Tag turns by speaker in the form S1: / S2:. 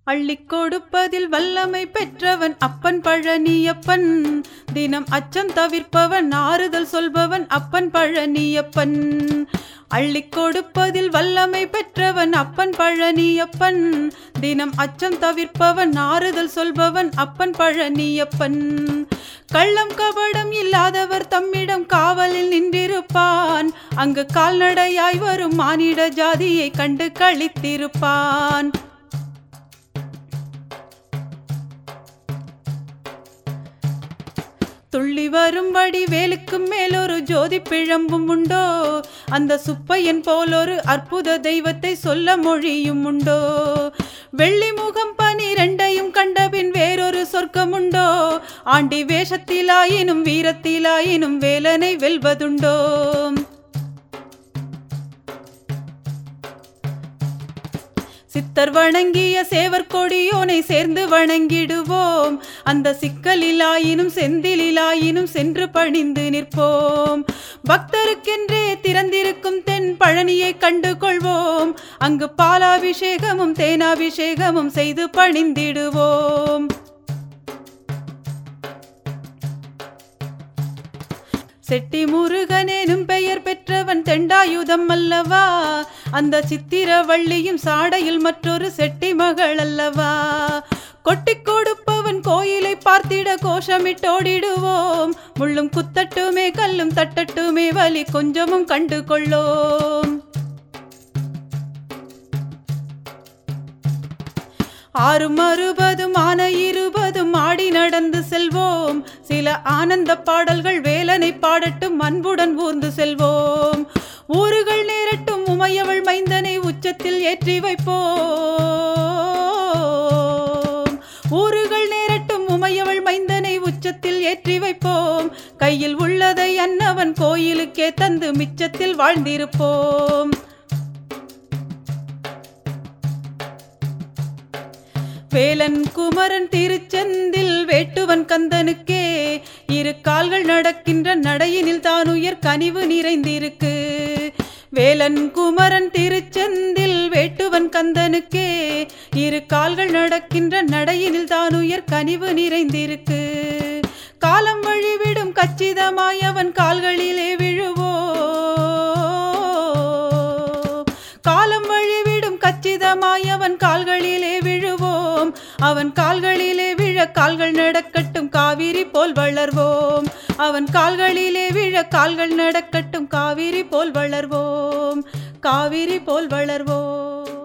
S1: அள்ளிக் கொடுப்பதில் வல்லமை பெற்றவன் அப்பன் பழனியப்பன் தினம் அச்சம் தவிர்ப்பவன் ஆறுதல் சொல்பவன் அப்பன் பழனியப்பன் அள்ளிக் கொடுப்பதில் வல்லமை பெற்றவன் அப்பன் பழனியப்பன் தினம் அச்சம் தவிர்ப்பவன் ஆறுதல் சொல்பவன் அப்பன் பழனியப்பன் கள்ளம் கபடம் இல்லாதவர் தம்மிடம் காவலில் நின்றிருப்பான் அங்கு கால்நடையாய் வரும் மானிட ஜாதியை கண்டு கழித்திருப்பான் துள்ளி வரும்படி வேலுக்கு மேலொரு ஜோதி பிழம்பும் உண்டோ அந்த சுப்பையன் போலொரு அற்புத தெய்வத்தை சொல்ல மொழியும் உண்டோ வெள்ளி முகம் பனிரெண்டையும் கண்டபின் வேறொரு சொர்க்கம் உண்டோ ஆண்டி வேஷத்திலாயினும் வீரத்திலாயினும் வேலனை வெல்வதுண்டோ சித்தர் வணங்கிய சேவர் கொடியோனை சேர்ந்து வணங்கிடுவோம் அந்த சிக்கலிலாயினும் செந்திலிலாயினும் சென்று பணிந்து நிற்போம் பக்தருக்கென்றே திறந்திருக்கும் தென் பழனியை கண்டு கொள்வோம் அங்கு பாலாபிஷேகமும் தேனாபிஷேகமும் செய்து பணிந்திடுவோம் செட்டி முருகனேனும் பெயர் பெற்றவன் தெண்டாயுதம் அல்லவா அந்த சித்திரவள்ளியும் சாடையில் மற்றொரு செட்டி மகள் அல்லவா கொட்டிக் கொடுப்பவன் கோயிலை பார்த்திட கோஷமிட்டோடிடுவோம் முள்ளும் குத்தட்டுமே கல்லும் தட்டட்டுமே வலி கொஞ்சமும் கண்டு கொள்ளோம் ஆறும் அறுபதும் ஆன இருபதும் ஆடி நடந்து செல்வோம் சில ஆனந்த பாடல்கள் வேலனை பாடட்டும் அன்புடன் ஊர்ந்து செல்வோம் ஊறுகள் நேரட்டும் உமையவள் மைந்தனை உச்சத்தில் ஏற்றி வைப்போம் ஊறுகள் நேரட்டும் உமையவள் மைந்தனை உச்சத்தில் ஏற்றி வைப்போம் கையில் உள்ளதை அன்னவன் கோயிலுக்கே தந்து மிச்சத்தில் வாழ்ந்திருப்போம் வேலன் குமரன் திருச்செந்தில் வேட்டுவன் கந்தனுக்கே இரு கால்கள் நடக்கின்ற நடையினில் தான் உயர் கனிவு நிறைந்திருக்கு வேலன் குமரன் திருச்செந்தில் வேட்டுவன் கந்தனுக்கே இரு கால்கள் நடக்கின்ற நடையினில் தான் உயர் கனிவு நிறைந்திருக்கு காலம் வழிவிடும் கச்சிதமாய் அவன் கால்களிலே விழுவோ காலம் வழிவிடும் கச்சிதமாய் அவன் கால்களிலே விழுவோம் அவன் கால்களிலே விழ கால்கள் நடக்கட்டும் காவிரி போல் வளர்வோம் அவன் கால்களிலே விழ கால்கள் நடக்கட்டும் காவிரி போல் வளர்வோம் காவிரி போல் வளர்வோம்